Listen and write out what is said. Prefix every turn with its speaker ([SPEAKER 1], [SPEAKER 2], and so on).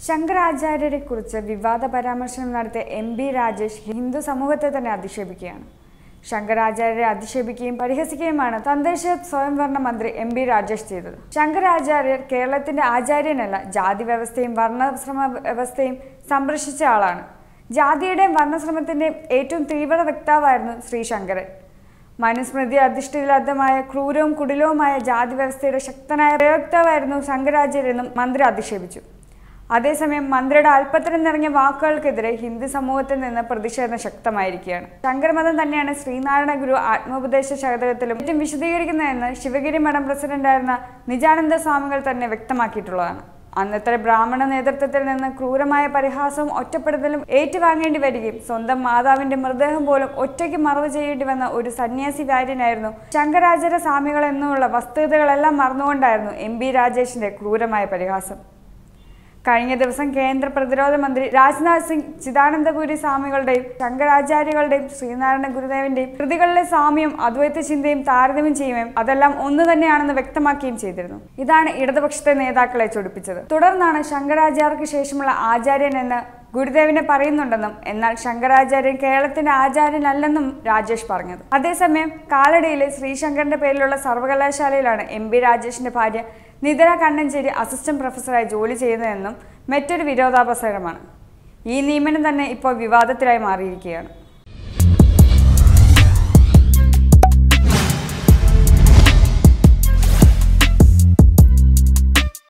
[SPEAKER 1] ശങ്കരാചാര്യരെ കുറിച്ച് വിവാദ പരാമർശനം നടത്തിയ എം ബി രാജേഷ് ഹിന്ദു സമൂഹത്തെ തന്നെ അധിക്ഷേപിക്കുകയാണ് ശങ്കരാചാര്യരെ അധിക്ഷേപിക്കുകയും പരിഹസിക്കുകയുമാണ് തദ്ദേശ സ്വയംഭരണ മന്ത്രി എം ബി രാജേഷ് ചെയ്തത് ശങ്കരാചാര്യർ കേരളത്തിന്റെ ആചാര്യനല്ല ജാതി വ്യവസ്ഥയും വർണ്ണശ്രമ വ്യവസ്ഥയും സംരക്ഷിച്ച ആളാണ് ജാതിയുടെയും വർണ്ണശ്രമത്തിന്റെയും ഏറ്റവും തീവ്ര വക്താവായിരുന്നു ശ്രീ ശങ്കരൻ മനുസ്മൃതി അധിഷ്ഠിതമായ ക്രൂരവും കുടിലവുമായ ജാതി വ്യവസ്ഥയുടെ ശക്തനായ പ്രയോക്താവായിരുന്നു ശങ്കരാചാര്യരെന്നും മന്ത്രി അധിക്ഷേപിച്ചു അതേസമയം മന്ത്രിയുടെ അല്പത്തരം നിറഞ്ഞ വാക്കുകൾക്കെതിരെ ഹിന്ദു സമൂഹത്തിൽ നിന്ന് പ്രതിഷേധം ശക്തമായിരിക്കുകയാണ് ശങ്കരമതം തന്നെയാണ് ശ്രീനാരായണ ഗുരു ആത്മോപദേശ ശതകത്തിലും ഏറ്റവും വിശദീകരിക്കുന്നതെന്ന് ശിവഗിരി മഠം പ്രസിഡന്റായിരുന്ന നിജാനന്ദ സ്വാമികൾ തന്നെ വ്യക്തമാക്കിയിട്ടുള്ളതാണ് അന്നത്തെ ബ്രാഹ്മണ നേതൃത്വത്തിൽ നിന്ന് ക്രൂരമായ പരിഹാസവും ഒറ്റപ്പെടുത്തലും ഏറ്റുവാങ്ങേണ്ടി വരികയും സ്വന്തം മാതാവിന്റെ മൃതദേഹം പോലും ഒറ്റയ്ക്ക് മറവ് ചെയ്യേണ്ടി വന്ന ഒരു സന്യാസി വാര്യനായിരുന്നു ശങ്കരാചാര്യ സ്വാമികൾ എന്നുള്ള വസ്തുതകളെല്ലാം മറന്നുകൊണ്ടായിരുന്നു എം ബി രാജേഷിന്റെ ക്രൂരമായ പരിഹാസം കഴിഞ്ഞ ദിവസം കേന്ദ്ര പ്രതിരോധ മന്ത്രി രാജ്നാഥ് സിംഗ് ചിദാനന്ദപുരി സ്വാമികളുടെയും ശങ്കരാചാര്യകളുടെയും ശ്രീനാരായണ ഗുരുദേവന്റെയും കൃതികളിലെ സാമ്യം അദ്വൈത ചിന്തയും താരതമ്യം ചെയ്യുകയും അതെല്ലാം ഒന്ന് തന്നെയാണെന്ന് വ്യക്തമാക്കുകയും ചെയ്തിരുന്നു ഇതാണ് ഇടതുപക്ഷത്തെ നേതാക്കളെ ചൊടിപ്പിച്ചത് തുടർന്നാണ് ശങ്കരാചാര്യർക്ക് ശേഷമുള്ള ആചാര്യൻ എന്ന് ഗുരുദേവനെ പറയുന്നുണ്ടെന്നും എന്നാൽ ശങ്കരാചാര്യൻ കേരളത്തിന്റെ ആചാര്യനല്ലെന്നും രാജേഷ് പറഞ്ഞത് അതേസമയം കാലടിയിലെ ശ്രീശങ്കറിന്റെ പേരിലുള്ള സർവകലാശാലയിലാണ് എം ബി രാജേഷിന്റെ ഭാര്യ നിതര കണ്ണഞ്ചേരി അസിസ്റ്റന്റ് പ്രൊഫസറായി ജോലി ചെയ്യുന്നതെന്നും മറ്റൊരു വിരോധാഭാസകരമാണ് ഈ നിയമനം തന്നെ ഇപ്പോൾ വിവാദത്തിലായി മാറിയിരിക്കുകയാണ്